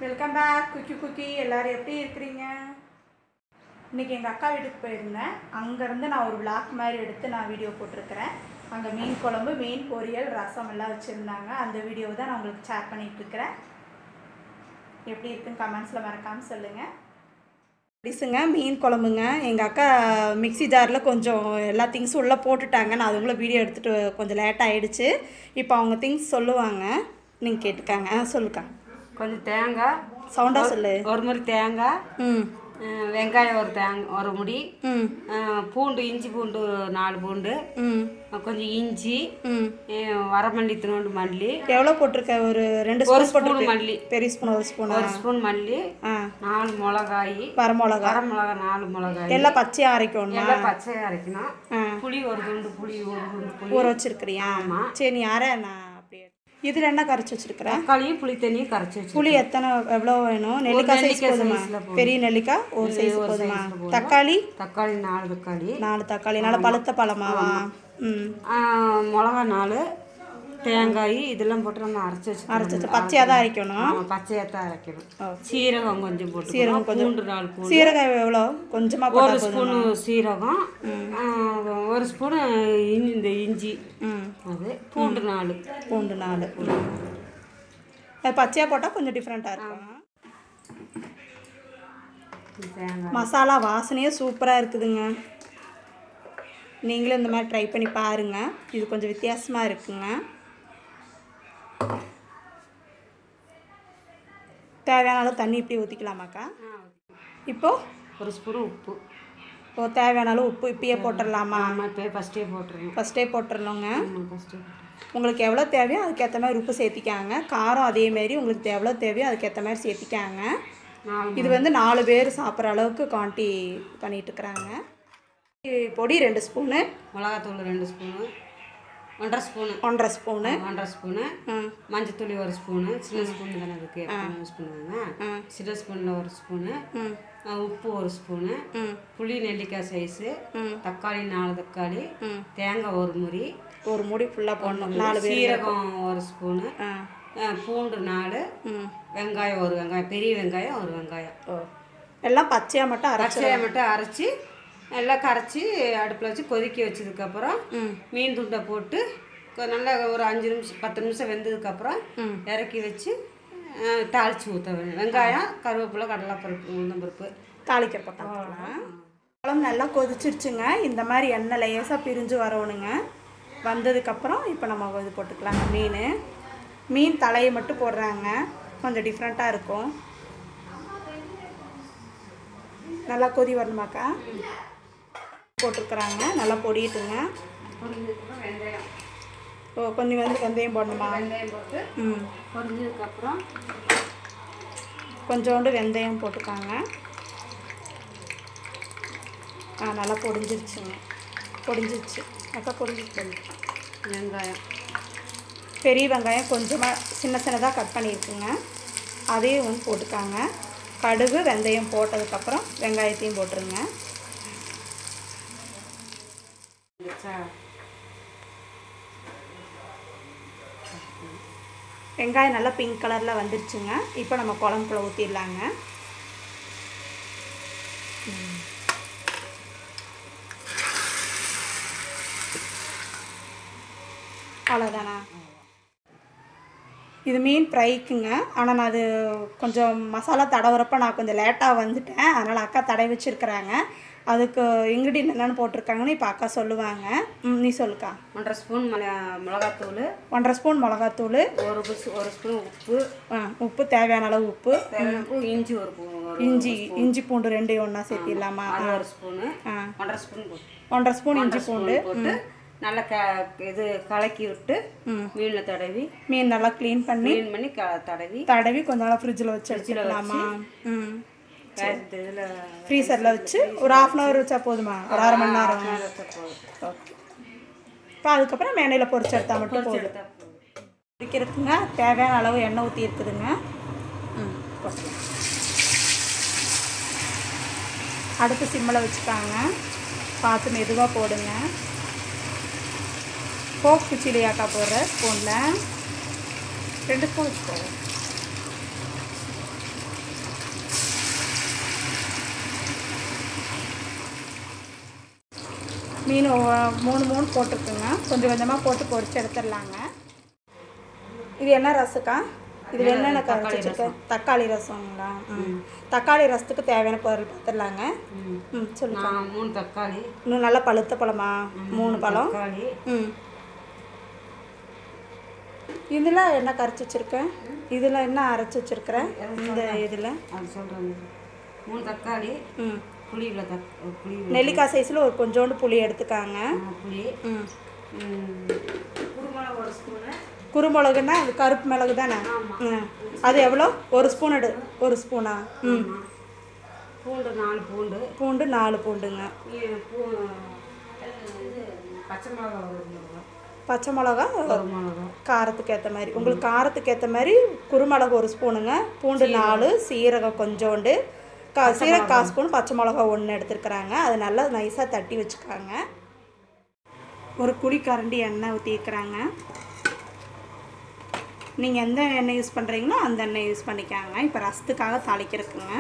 Welcome back cookie cookie எல்லாரும் எப்படி இருக்கிறீங்க இன்றைக்கி எங்கள் அக்கா வீட்டுக்கு போயிருந்தேன் அங்கேருந்து நான் ஒரு விளாக் மாதிரி எடுத்து நான் வீடியோ போட்டிருக்கிறேன் அங்கே மீன் குழம்பு மீன் பொரியல் ரசம் எல்லாம் வச்சுருந்தாங்க அந்த வீடியோ தான் நான் உங்களுக்கு ஷேர் பண்ணிகிட்ருக்கிறேன் எப்படி இருக்குன்னு கமெண்ட்ஸில் மறக்காமல் சொல்லுங்கள் டிஸுங்க மீன் குழம்புங்க எங்கள் அக்கா மிக்ஸி ஜாரில் கொஞ்சம் எல்லா திங்ஸும் உள்ளே போட்டுட்டாங்க நான் அதுக்குள்ளே வீடியோ எடுத்துகிட்டு கொஞ்சம் லேட் ஆகிடுச்சு இப்போ அவங்க திங்ஸ் சொல்லுவாங்க நீங்கள் கேட்டுக்காங்க ஆ சொல்லுக்கா கொஞ்சம் தேங்காய் சவுண்டாக சொல்லு ஒரு முறை தேங்காய் ம் அஹ் வெங்காயம் ஒரு தேங் ஒரு முடி ம் அஹ் பூண்டு இஞ்சி பூண்டு நாலு பூண்டு ம் அஹ் கொஞ்சம் இஞ்சி ம் அஹ் வரமல்லி தினோண்டு மல்லி எவ்வளோ போட்டிருக்க ஒரு ரெண்டு ஒரு ஸ்பூன் ஸ்பூன் மல்லி பெரிய ஸ்பூன் ஒரு ஸ்பூன் ஒரு ஸ்பூன் மல்லி ஆ நாலு மிளகாய் வரமிளகா வர மிளகா நாலு மிளகாய் எல்லாம் பச்சையாக அரைக்கணுமா எல்லாம் பச்சையாக அரைக்கணும் ஆ புளி ஒரு துண்டு புளி ஒரு துண்டு புளி ஊற வச்சிருக்கிறியா சரி நீ அரை நான் அப்படியே இதில் என்ன கரைச்சி வச்சிருக்கிற தக்காளியும் புளி தண்ணியும் கரைச்சி வச்சு புளி எத்தனை எவ்வளோ வேணும் நெல்லிக்காய் சைஸ் நெல்லிக்காய் போதுமா size ல போதும். பெரிய நெல்லிக்காய் ஒரு சைஸ் ஒரு போதுமா size ல போதும். தக்காளி தக்காளி நாலு தக்காளி நாலு தக்காளி நல்ல பழுத்த பழமாவா ம் ஆஹ் மிளகா நாலு தேங்காய் இதெல்லாம் போட்டு நம்ம அரைச்சி வச்சு அரைச்சி வச்சு பச்சையாக தான் அரைக்கணும் ஆமாம் பச்சையாக தான் அரைக்கணும் ஓ. சீரகம் கொஞ்சம் போட்டு சீரகம் கொஞ்சம். பூண்டு நாலு பூண்டு சீரகம் எவ்வளோ கொஞ்சமாக ஒரு போட்டால் ஸ்பூனு சீரகம் ஆஹ் ஒரு ஸ்பூனு இஞ்சி இந்த இஞ்சி ம் அது பூண்டு நாலு பூண்டு நாலு அது பச்சையாக போட்டால் கொஞ்சம் டிஃப்ரெண்ட்டாக இருக்கும் தேங்காய் மசாலா வாசனையே சூப்பராக இருக்குதுங்க நீங்களும் இந்த மாதிரி ட்ரை பண்ணி பாருங்கள் இது கொஞ்சம் வித்தியாசமாக இருக்குங்க தேவையான அளவு தண்ணி இப்படி ஊற்றிக்கலாமாக்கா இப்போது ஒரு ஸ்பூனு உப்பு ஓ தேவையான அளவு உப்பு இப்பயே போட்டுடலாமா ஆமாம் இப்போ ஃபஸ்ட்டே போட்டுருணும் ஃபஸ்ட்டே போட்டுடணுங்க ஆமாம் ஃபஸ்ட்டே போட்டுருணும் உங்களுக்கு எவ்வளோ தேவையோ அதுக்கேற்ற மாதிரி உப்பு சேர்த்திக்காங்க காரம் அதேமாரி உங்களுக்கு எவ்வளோ தேவையோ அதுக்கேற்ற மாதிரி சேர்த்திக்காங்க நாலு இது வந்து நாலு பேர் சாப்பிட்ற அளவுக்கு குவான்டி பண்ணிகிட்ருக்குறாங்க பொடி ரெண்டு ஸ்பூனு மிளகாத்தூள் ரெண்டு ஸ்பூனு ஒன்றரை ஸ்பூனு ஒன்றரை ஸ்பூனு ஒன்றரை ஸ்பூனு ம் மஞ்சத்தூளி ஒரு ஸ்பூனு சின்ன ஸ்பூன் தானே இருக்குது யூஸ் பண்ணுவாங்க சின்ன ஸ்பூனில் ஒரு ஸ்பூனு ம் அஹ் உப்பு ஒரு ஸ்பூனு ம் புளி நெல்லிக்காய் சைஸு ம். தக்காளி நாலு தக்காளி ம். தேங்காய் ஒரு முறி ஒரு முடி ஃபுல்லாக போடணும் நாலு பேர் சீரகம் ஒரு ஸ்பூனு ஆ அஹ் பூண்டு நாலு ம் வெங்காயம் ஒரு வெங்காயம் பெரிய வெங்காயம் ஒரு வெங்காயம் ஓ எல்லாம் பச்சையாக மட்டும் அரைச்சி பச்சையை மட்டும் அரைச்சி எல்லாம் கரைச்சி அடுப்பில் வச்சு கொதிக்க வச்சதுக்கப்புறம் ம் மீன் துண்டை போட்டு கொ- நல்லா ஒரு அஞ்சு நிமிஷம் பத்து நிமிஷம் வெந்ததுக்கப்புறம் ம். இறக்கி வச்சு அஹ், தாளிச்சு ஊற்ற வேணும் வெங்காயம் கருவேப்பிலை கடலைப்பருப்பு உளுந்தம்பருப்பு தாளிக்க போட்டாக்கலாம் குழம்பு நல்லா கொதிச்சிருச்சுங்க இந்த மாதிரி எண்ணெய் லேசாக பிரிஞ்சு வரணுங்க வந்ததுக்கப்புறம் இப்போ நம்ம இது போட்டுக்கலாங்க மீன் மீன் தலையை மட்டும் போடுறாங்க கொஞ்சம் டிஃப்ரெண்ட்டாக இருக்கும் நல்லா கொதி வரணுமாக்கா போட்டிருக்குறாங்க நல்லா பொடிட்டுங்க வெந்தயம் ஓ கொஞ்சம் வந்து வெந்தயம் போடணுமா வெந்தயம் போட்டு ம் பொரிஞ்சதுக்கப்புறம் கொஞ்சோண்டு வெந்தயம் போட்டுக்காங்க ஆ நல்லா பொடிஞ்சிருச்சுங்க பொடிஞ்சிருச்சு அக்கா பொடிஞ்சிருச்சு வெங்காயம் பெரிய வெங்காயம் கொஞ்சமாக சின்ன சின்னதாக கட் பண்ணியிருக்குங்க அதையும் வந்து போட்டுக்காங்க கடுகு வெந்தயம் போட்டதுக்கப்புறம் வெங்காயத்தையும் போட்டுருங்க வந்துச்சா? வெங்காயம் நல்லா பிங்க் கலரில் வந்துருச்சுங்க இப்போ நம்ம குழம்புக்குள்ள ஊற்றிடலாங்க அவ்வளோதானா இது மீன் ஃப்ரைக்குங்க ஆனால் நான் அது கொஞ்சம் மசாலா தடவுறப்ப நான் கொஞ்சம் லேட்டாக வந்துட்டேன் அதனால் அக்கா தடை வச்சுருக்குறாங்க அதுக்கு இன்க்ரீடியன்ட் என்னென்னு போட்டிருக்காங்கன்னு இப்போ அக்கா சொல்லுவாங்க ம் நீ சொல்லுக்கா ஒன்றரை ஸ்பூன் மிளகா மிளகாத்தூள் ஒன்றரை ஸ்பூன் மிளகாத்தூள் ஒரு பிஸ்- ஒரு ஸ்பூன் உப்பு ஆ, உப்பு தேவையான அளவு உப்பு தேவையான உப்பு, இஞ்சி ஒரு பூ- ஒரு இஞ்சி இஞ்சி பூண்டு ரெண்டையும் ஒன்றா சேர்த்திடலாமா அது ஒரு ஸ்பூனு ஆ ஒன்றரை ஸ்பூன் போட்டு ஒன்றரை ஸ்பூன் இஞ்சி பூண்டு போட்டு நல்லா க இது கலக்கி விட்டு ம். மீனில் தடவி மீன் நல்லா க்ளீன் பண்ணி க்ளீன் பண்ணி க தடவி தடவி கொஞ்ச நாள் ஃப்ரிட்ஜில் வச்சு எடுத்துக்கலாமா ம் இதில் ஃப்ரீசரில் வச்சு ஒரு ஹாஃப் அன் ஹவர் வச்சா போதுமா ஒரு அரை மணி நேரம் ஓகே இப்போ அதுக்கப்புறம் மேனையில் பொரிச்சு எடுத்தா மட்டும் போதும் பிடிக்கிறதுக்குங்க தேவையான அளவு எண்ணெய் ஊற்றி இருக்குதுங்க ம் போட்டுக்கலாம். அடுப்பு சிம்மில் வச்சுக்காங்க பார்த்து மெதுவாக போடுங்க போக் குச்சிலியாக்கா போடுற ஸ்பூனில் ரெண்டு ஸ்பூன் வச்சுக்கோங்க மீன் ஒவ்வொ- மூணு மூணு போட்டிருக்குங்க கொஞ்சம் கொஞ்சமாக போட்டு பொரிச்சு எடுத்துடலாங்க இது என்ன ரசக்கா இது என்னென்ன கரைச்சி வச்சுருக்கேன் தக்காளி ரசங்களா ம் தக்காளி ரசத்துக்கு தேவையான பொருள் பார்த்துடலாங்க ம். ம் சொல்லுங்க நான் மூணு தக்காளி இன்னும் நல்லா பழுத்த பழமா மூணு பழம் தக்காளி ம் இதில் என்ன கரைச்சி வச்சுருக்கேன் இதில் என்ன அரைச்சி வச்சுருக்கிறேன் இந்த இதில் அது சொல்கிறேன் மூணு தக்காளி ம் புளி இவ்வளோ தக் புளி இவ்வளோ நெல்லிக்காய் சைஸில் ஒரு கொஞ்சோண்டு புளி எடுத்துக்காங்க ஆ, புளி ம் ம், குருமிளகு ஒரு ஸ்பூனு குருமிளகுன்னா அது கருப்பு மிளகு தானே ம் அது எவ்வளோ ஒரு ஸ்பூன் எடு ஒரு ஸ்பூனா ம் பூண்டு நாலு பூண்டு பூண்டு நாலு பூண்டுங்க இ- பூ இது பச்சை மிளகா ஒரு மிளகா பச்சை மிளகா ஒரு மிளகா காரத்துக்கு ஏற்ற மாதிரி உங்களுக்கு காரத்துக்கு ஏற்ற மாதிரி குருமிளகு ஒரு ஸ்பூனுங்க பூண்டு நாலு சீரகம் கொஞ்சோண்டு கா சீரக கால் ஸ்பூன் பச்சை மிளகா ஒன்று எடுத்துருக்குறாங்க அது நல்லா நைஸாக தட்டி வச்சுக்காங்க ஒரு குழி கரண்டி எண்ணெய் ஊற்றிக்கிறாங்க நீங்கள் எந்த எண்ணெய் யூஸ் பண்ணுறீங்களோ அந்த எண்ணெய் யூஸ் பண்ணிக்காங்க இப்போ ரசத்துக்காக தாளிக்கிறதுக்குங்க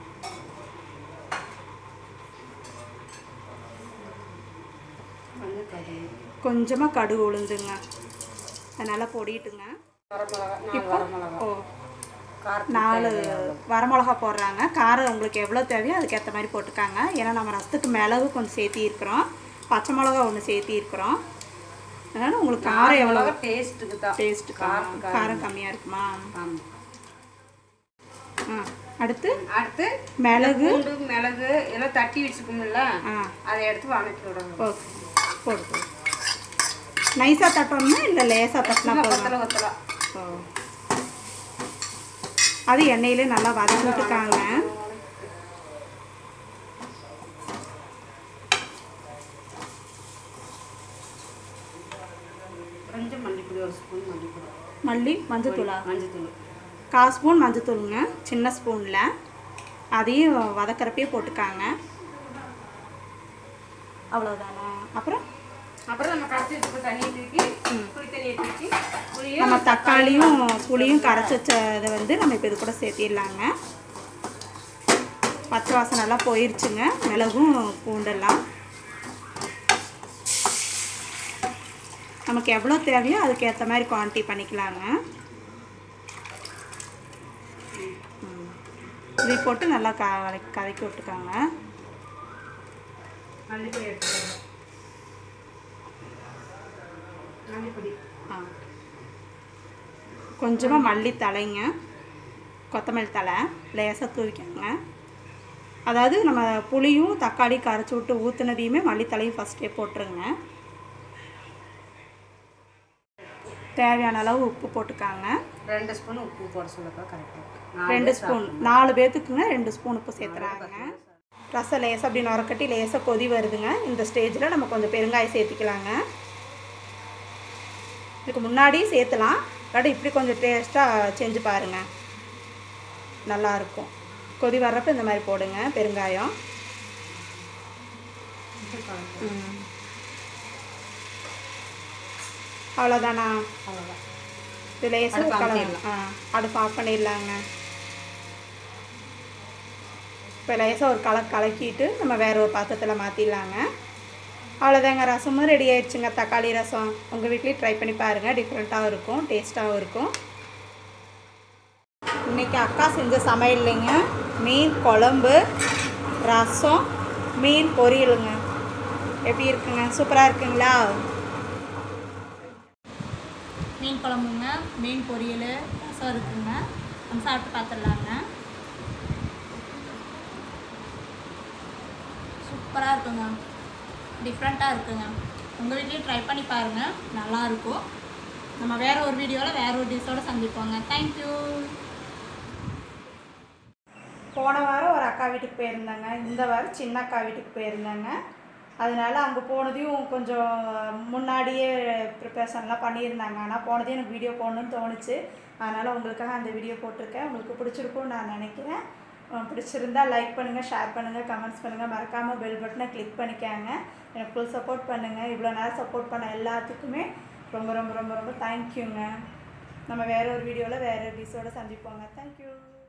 வந்து கறி கொஞ்சமாக கடுகு உளுந்துங்க அதனால் பொடிட்டுங்க வரமிளகா நாலு வரமிளகா ஓ காரத்துக்கு நாலு வரமிளகா போடுறாங்க காரம் உங்களுக்கு எவ்வளோ தேவையோ அதுக்கேற்ற மாதிரி போட்டுக்காங்க ஏன்னா நம்ம ரசத்துக்கு மிளகு கொஞ்சம் சேர்த்தி இருக்கிறோம் பச்சை மிளகா ஒன்று சேர்த்தி இருக்கிறோம் அதனால் உங்களுக்கு காரம் எவ்வளோ மிளகா டேஸ்ட்டுக்கு தான் டேஸ்ட்டு காரம் காரம் கம்மியாக இருக்குமா ஆமாம் ஆ அடுத்து அடுத்து மிளகு பூண்டு மிளகு எல்லாம் தட்டி வச்சுக்கோம்ல ஆ அதை எடுத்து வணக்கி விடணும் ஓகே போடு போடு நைஸாக தட்டணுமா இல்லை லேசாக தட்டினா போதும் கொத்தலை கொத்தலை ஓ அது எண்ணெயிலே நல்லா வதக்கி விட்டுருக்காங்க கொஞ்சம் மல்லிப்பொடி ஒரு ஸ்பூன் மல்லிப்பொடி மல்லி மஞ்சத்தூளா மஞ்சத்தூள் கால் ஸ்பூன் மஞ்சத்தூளுங்க சின்ன ஸ்பூனில் அதையும் வதக்கறப்பே போட்டுக்காங்க அவ்வளோதானா அப்புறம் அப்புறம் நம்ம கரைச்சி வச்சுக்க தண்ணியை தூக்கி புளி தண்ணியை தூக்கி புளியும் நம்ம தக்காளியும் புளியும் கரைச்சி வச்சதை வந்து நம்ம இப்போ இது கூட சேர்த்திடலாங்க பச்சை வாசனை எல்லாம் போயிருச்சுங்க மிளகும் பூண்டெல்லாம் நமக்கு எவ்வளோ தேவையோ அதுக்கு ஏற்ற மாதிரி குவான்டிட்டி பண்ணிக்கலாங்க ம். இதை போட்டு நல்லா க கலக்கி விட்டுக்காங்க மல்லிப்பொடி எடுத்துக்கோங்க மல்லிப்பொடி ஆ கொஞ்சமாக மல்லி தலைங்க கொத்தமல்லி தலை லேசாக தூவிக்கோங்க அதாவது நம்ம புளியும் தக்காளி கரைச்சி விட்டு ஊற்றுனதையுமே மல்லித்தலையும் ஃபஸ்ட்டே போட்டுருங்க தேவையான அளவு உப்பு போட்டுக்காங்க ரெண்டு ஸ்பூன் உப்பு போட சொல்லப்பா கரெக்டாக ரெண்டு ஸ்பூன் நாலு பேர்த்துக்குங்க ரெண்டு ஸ்பூன் உப்பு சேர்த்துறாங்க ரசம் லேசாக அப்படி நுரக்கட்டி லேசாக கொதி வருதுங்க இந்த ஸ்டேஜில் நம்ம கொஞ்சம் பெருங்காயம் சேர்த்திக்கலாங்க இதுக்கு முன்னாடி சேர்த்துலாம் இல்லாட்டி இப்படி கொஞ்சம் டேஸ்ட்டாக செஞ்சு பாருங்கள் நல்லாயிருக்கும் கொதி வர்றப்ப இந்த மாதிரி போடுங்க பெருங்காயம் ம். அவ்வளோதானா அவ்வளோதான் இது லேசாக அடுப்பு கலர் அமர்த்திடலாம். ஆ அடுப்பு ஆஃப் பண்ணிடலாங்க இப்போ லேசாக ஒரு கலர் கலக்கிட்டு நம்ம வேற ஒரு பாத்திரத்தில் மாற்றிடலாங்க அவ்வளோதாங்க ரசமும் ரெடி ஆயிடுச்சுங்க தக்காளி ரசம் உங்கள் வீட்லேயும் ட்ரை பண்ணி பாருங்கள் டிஃப்ரெண்ட்டாகவும் இருக்கும் டேஸ்ட்டாகவும் இருக்கும் இன்றைக்கி அக்கா செஞ்ச சமையல்லைங்க மீன் குழம்பு ரசம் மீன் பொரியலுங்க எப்படி இருக்குங்க சூப்பராக இருக்குங்களா மீன் குழம்புங்க மீன் பொரியல் ரசம் இருக்குங்க நம்ம சாப்பிட்டு பார்த்துடலாங்க சூப்பராக இருக்குங்க டிஃப்ரெண்ட்டாக இருக்குங்க உங்கள் வீட்லேயும் ட்ரை பண்ணி பாருங்கள் நல்லாயிருக்கும் நம்ம வேற ஒரு வீடியோவில் வேற ஒரு டிஷ்ஷோட சந்திப்போங்க தேங்க்யூ போன வாரம் ஒரு அக்கா வீட்டுக்கு போயிருந்தாங்க இந்த வாரம் சின்ன அக்கா வீட்டுக்கு போயிருந்தாங்க அதனால அங்கே போனதையும் கொஞ்சம் முன்னாடியே ப்ரிப்பரேஷன்லாம் பண்ணியிருந்தாங்க ஆனால் போனதையும் எனக்கு வீடியோ போடணும்னு தோணுச்சு அதனால் உங்களுக்காக அந்த வீடியோ போட்டிருக்கேன் உங்களுக்கு பிடிச்சிருக்கும்னு நான் நினைக்கிறேன் அஹ் பிடிச்சிருந்தா லைக் பண்ணுங்கள் ஷேர் பண்ணுங்கள் கமெண்ட்ஸ் பண்ணுங்கள் மறக்காமல் பெல் பட்டனை கிளிக் பண்ணிக்காங்க எனக்கு ஃபுல் சப்போர்ட் பண்ணுங்கள் இவ்வளோ நேரம் சப்போர்ட் பண்ண எல்லாத்துக்குமே ரொம்ப ரொம்ப ரொம்ப ரொம்ப தேங்க்யூங்க நம்ம வேற ஒரு வீடியோவில் வேறு எபிசோட சந்திப்போங்க தேங்க்யூ